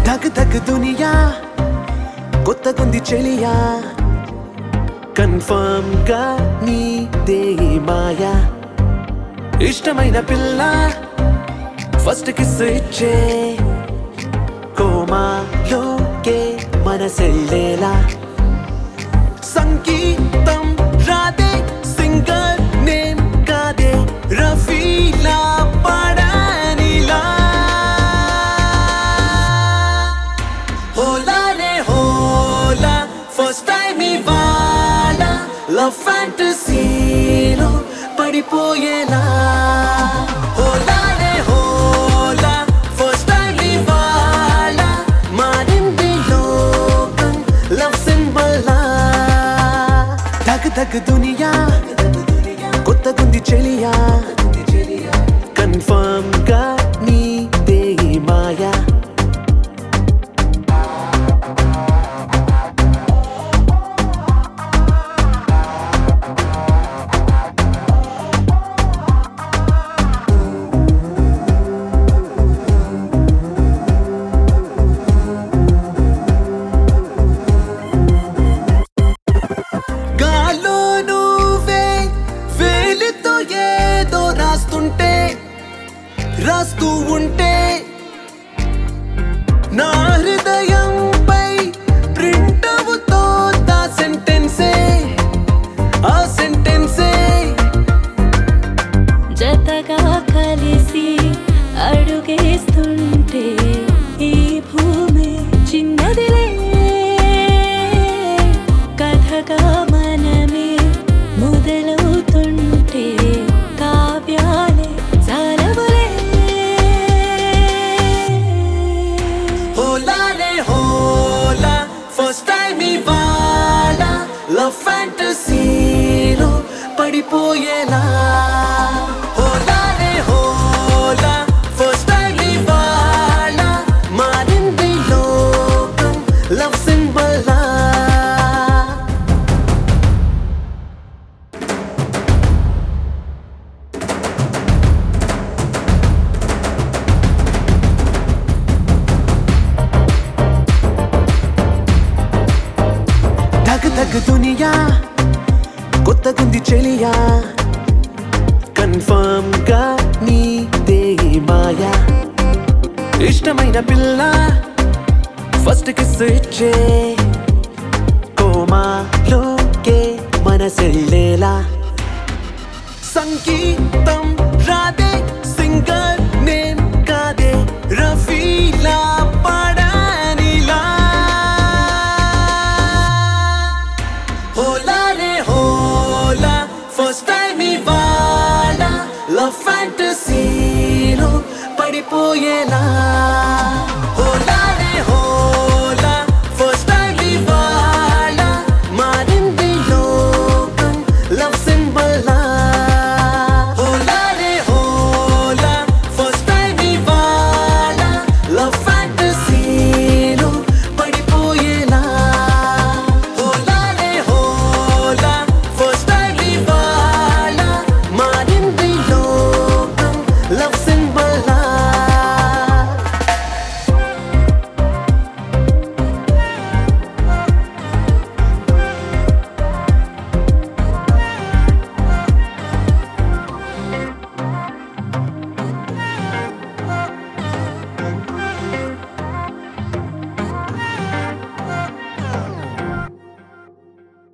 ధగ్ ధగ్ దునియా కొత్తగుంది చెలియా కన్ఫర్మ్ గా నీదే మాయా ఇష్టమైన పిల్ల ఫస్ట్ కిస్ ఇచ్చే కోమాలోకే మనసెళ్ళేలా సంగీతం రాదే సింగర్ నేమ్ కాదే రఫీలా పడానిలా హోలా రే హోలా ఫస్ట్ టైం ఇవాళ లవ్ ఫ్యాంటసీలో పడిపోయేలా హోలా రే హోలా ఫస్ట్ టైం ఇవాళ మారింది లోకం లవ్ సింబల్ తగ్ తగ్ దునియా కొత్తగుంది చెలియా కన్ఫర్మ్ గా నీదే మాయా గాల్లో నువ్వే వేలితో ఏదో రాస్తుంటే రాస్తూ ఉంటే నా హృదయంపై ప్రింట్ అవుతోందా సెంటెన్సే ఆ సెంటెన్సే జతగా కలిసి అడుగేస్తుంటే ఈ భూమి చిన్నదిలే కథగా మనమే మొదలవుతుంటే కావ్యాలే చాలవులే హోలా రే హోలా ఫస్ట్ టైం ఇవాళ లవ్ ఫ్యాంటసీలో పడిపోయేలా హోలా రే హోలా ఫస్ట్ టైం ఇవాళ మారింది లోకం లవ్ సింబల్ ధగ్ ధగ్ దునియా కొత్తగుంది చెలియా కన్ఫర్మ్ గా నీదే మాయా ఇష్టమైన పిల్ల ఫస్ట్ కిస్ ఇచ్చే కోమాలోకే మనసెళ్ళేలా సంగీతం రాదే సింగర్ నేమ్ కాదే రఫీలా పడానిలా హోలా రే హోలా ఫస్ట్ టైం ఇవాళ లవ్ ఫ్యాంటసీలో పడిపోయేలా